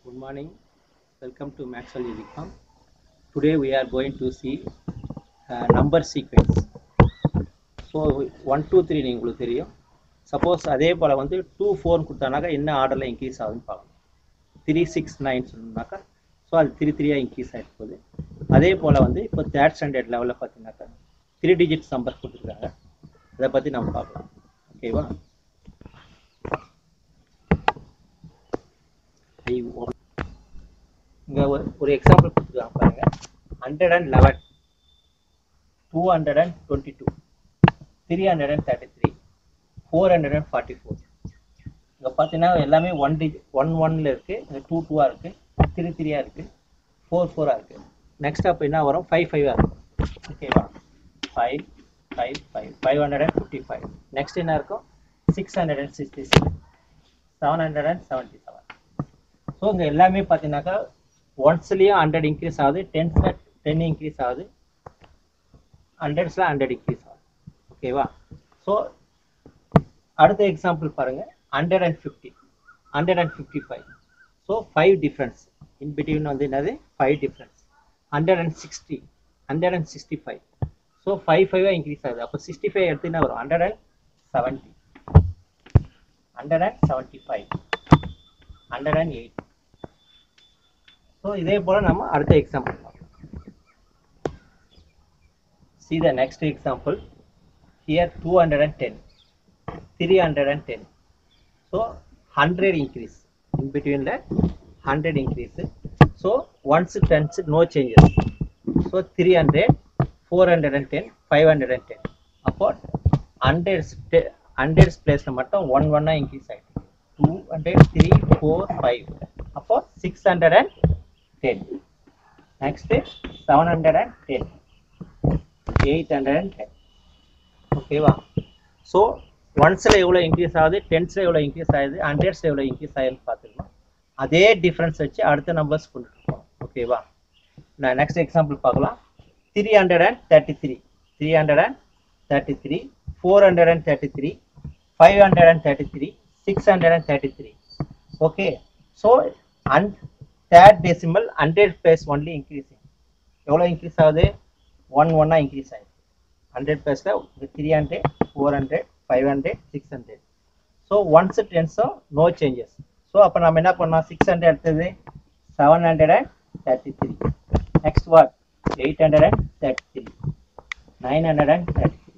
Good morning. Welcome to Maxwell Unicom. Today we are going to see uh, number sequence. So one two three உங்களுக்கு தெரியும் suppose அதே போல் வந்து two ஃபோர்னு கொடுத்தானாக்கா என்ன ஆர்டரில் இன்க்ரீஸ் ஆகுதுன்னு பார்க்கணும் த்ரீ சிக்ஸ் நைன் சொன்னாக்கா ஸோ அது த்ரீ த்ரீயாக இன்க்ரீஸ் ஆகிட்டு போகுது அதே போல் வந்து இப்போ தேர்ட் ஸ்டாண்டர்ட் லெவலில் பார்த்தீங்கன்னாக்கா த்ரீ டிஜிட் நம்பர் கொடுத்துருக்காங்க அதை பற்றி நம்ம பார்க்கலாம் ஓகேவா இங்கே ஒரு ஒரு எக்ஸாம்பிள் கொடுத்துருக்காங்க பாருங்க hundred and eleven two hundred and twenty two three hundred and thirty three four hundred and forty four இங்கே பார்த்தீங்கன்னா எல்லாமே ஒன் டிஜி ஒன் ஒன்ல இருக்குது இங்கே டூ டூவாக இருக்குது த்ரீ த்ரீயாக இருக்குது ஃபோர் ஃபோராக இருக்குது நெக்ஸ்ட் அப்போ என்ன வரும் ஃபைவ் ஃபைவாக இருக்கும் ஓகேவா five five five five hundred and fifty five next என்ன இருக்கும் six hundred and sixty six seven hundred and seventy seven so இங்கே எல்லாமே பார்த்தீங்கன்னாக்கா ஒன்ஸ்லேயும் ஹண்ட்ரட் இன்க்ரீஸ் ஆகுது டென்ஸில் டென் இன்க்ரீஸ் ஆகுது ஹண்ட்ரட்ஸில் ஹண்ட்ரட் இன்க்ரீஸ் ஆகுது ஓகேவா ஸோ அடுத்த எக்ஸாம்பிள் பாருங்க hundred and fifty hundred and fifty five so five difference in between வந்து என்னது five difference hundred and sixty hundred and sixty five so five ஃபைவாக increase ஆகுது அப்போ சிக்ஸ்டி ஃபைவ் எடுத்து என்ன வரும் hundred and seventy hundred and seventy five hundred and eight so இதே போல் நம்ம அடுத்த எக்ஸாம்பிள் பார்க்கலாம் see the next example here 210 310 so 100 increase in between that 100 increase so once tens no changes so 300 410 510 அப்போ hundreds hundreds பிளேஸில் மட்டும் one ஒன்னாக increase ஆகிட்டு two hundred three four five அப்போ six hundred and ten next seven hundred and ten eight hundred and ten ஓகேவா so ஒன்ஸில் எவ்வளோ increase ஆகுது டென்ஸில் எவ்வளோ இன்க்ரீஸ் ஆகுது ஹண்ட்ரட்ஸில் எவ்வளோ இன்க்ரீஸ் ஆகுதுன்னு பார்த்துக்கலாம் அதே டிஃப்ரென்ஸ் வச்சு அடுத்த நம்பர்ஸ் கொண்டுட்டு போகணும் ஓகேவா நான் நெக்ஸ்ட் எக்ஸாம்பிள் பார்க்கலாம் three hundred and thirty three three hundred and thirty three four hundred and thirty three five hundred and thirty three six hundred and thirty three okay so and third decimal hundred place only increasing எவ்வளோ increase ஆகுது one ஒன்னாக increase ஆகிடுது hundred ப்ளஸில் three hundred four hundred five hundred six hundred so ones டென்ஸும் no changes so அப்போ நம்ம என்ன பண்ணோம் சிக்ஸ் ஹண்ட்ரட் எடுத்தது seven hundred and thirty three next what eight hundred and thirty three nine hundred and thirty three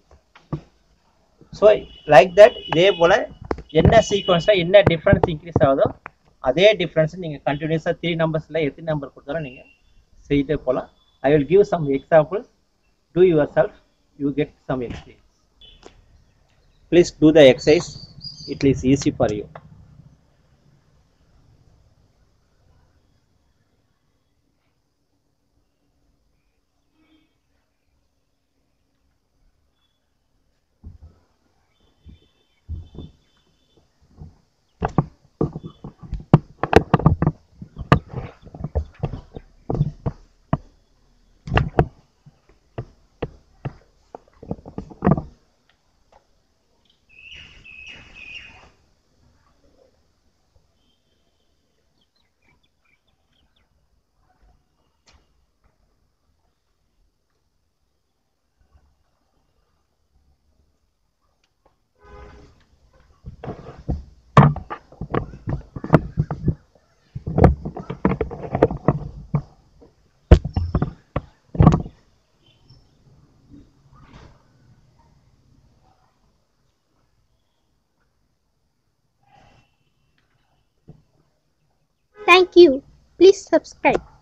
so like that இதே போல் என்ன சீக்வன்ஸில் என்ன டிஃப்ரென்ஸ் இன்க்ரீஸ் ஆகுதோ அதே டிஃப்ரென்ஸ் நீங்கள் கண்டினியூஸாக த்ரீ நம்பர்ஸில் எத்தனை நம்பர் கொடுத்தாலும் நீங்கள் செய்துட்டே போகலாம் I will give some examples. Do yourself, you get some experience. Please do the exercise. It is easy for you. Thank you. Please subscribe.